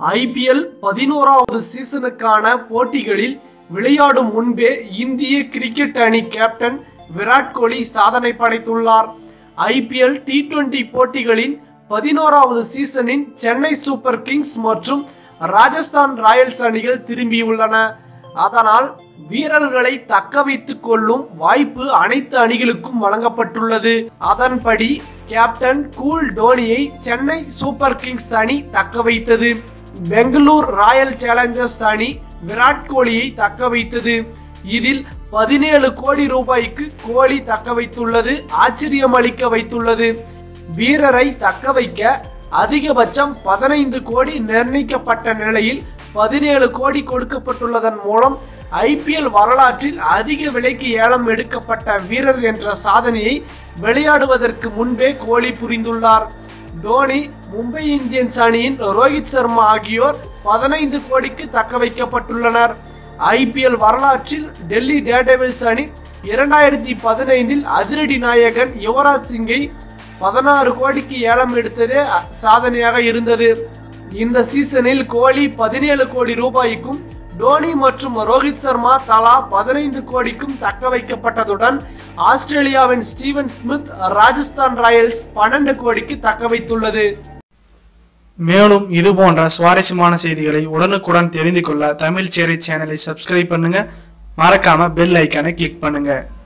IPL பதினோராவது சீசனுக்கான போட்டிகளில் விளையாடும் முன்பே இந்திய கிரிக்கெட் அணி கேப்டன் விராட் கோலி சாதனை படைத்துள்ளார் ஐபிஎல் டி டுவெண்டி போட்டிகளின் பதினோராவது சீசனின் சென்னை சூப்பர் கிங்ஸ் மற்றும் ராஜஸ்தான் ராயல்ஸ் அணிகள் திரும்பியுள்ளன அதனால் வீரர்களை தக்க வைத்துக் கொள்ளும் வாய்ப்பு அனைத்து அணிகளுக்கும் வழங்கப்பட்டுள்ளது அதன்படி கேப்டன் கூல் டோனியை சென்னை சூப்பர் கிங்ஸ் அணி தக்க வைத்தது பெங்களூர் ராயல் சேலஞ்சர்ஸ் அணி விராட் கோலியை தக்க வைத்தது இதில் பதினேழு கோடி ரூபாய்க்கு கோலி தக்க வைத்துள்ளது ஆச்சரியம் அளிக்க வைத்துள்ளது வீரரை தக்க வைக்க அதிகபட்சம் பதினைந்து கோடி நிர்ணயிக்கப்பட்ட நிலையில் பதினேழு கோடி கொடுக்கப்பட்டுள்ளதன் மூலம் ஐபிஎல் வரலாற்றில் அதிக விலைக்கு ஏலம் எடுக்கப்பட்ட வீரர் என்ற சாதனையை விளையாடுவதற்கு முன்பே கோலி புரிந்துள்ளார் டோனி மும்பை இந்தியன்ஸ் அணியின் ரோஹித் சர்மா ஆகியோர் பதினைந்து கோடிக்கு தக்க வைக்கப்பட்டுள்ளனர் ஐபிஎல் வரலாற்றில் டெல்லி டேர்டெவில்ஸ் அணி இரண்டாயிரத்தி பதினைந்தில் அதிரடி நாயகன் யுவராஜ் சிங்கை பதினாறு கோடிக்கு ஏலம் எடுத்ததே சாதனையாக இருந்தது இந்த சீசனில் கோலி பதினேழு கோடி ரூபாய்க்கும் டோனி மற்றும் ரோஹித் சர்மா தலா பதினைந்து கோடிக்கும் தக்க வைக்கப்பட்டதுடன் ஆஸ்திரேலியாவின் ஸ்டீவன் ஸ்மித் ராஜஸ்தான் ராயல்ஸ் பன்னெண்டு கோடிக்கு தக்க வைத்துள்ளது மேலும் இது போன்ற சுவாரஸ்யமான செய்திகளை உடனுக்குடன் தெரிந்து கொள்ள தமிழ் சேரை சேனலை சப்ஸ்கிரைப் பண்ணுங்க மறக்காம பெல் ஐக்கானை கிளிக் பண்ணுங்க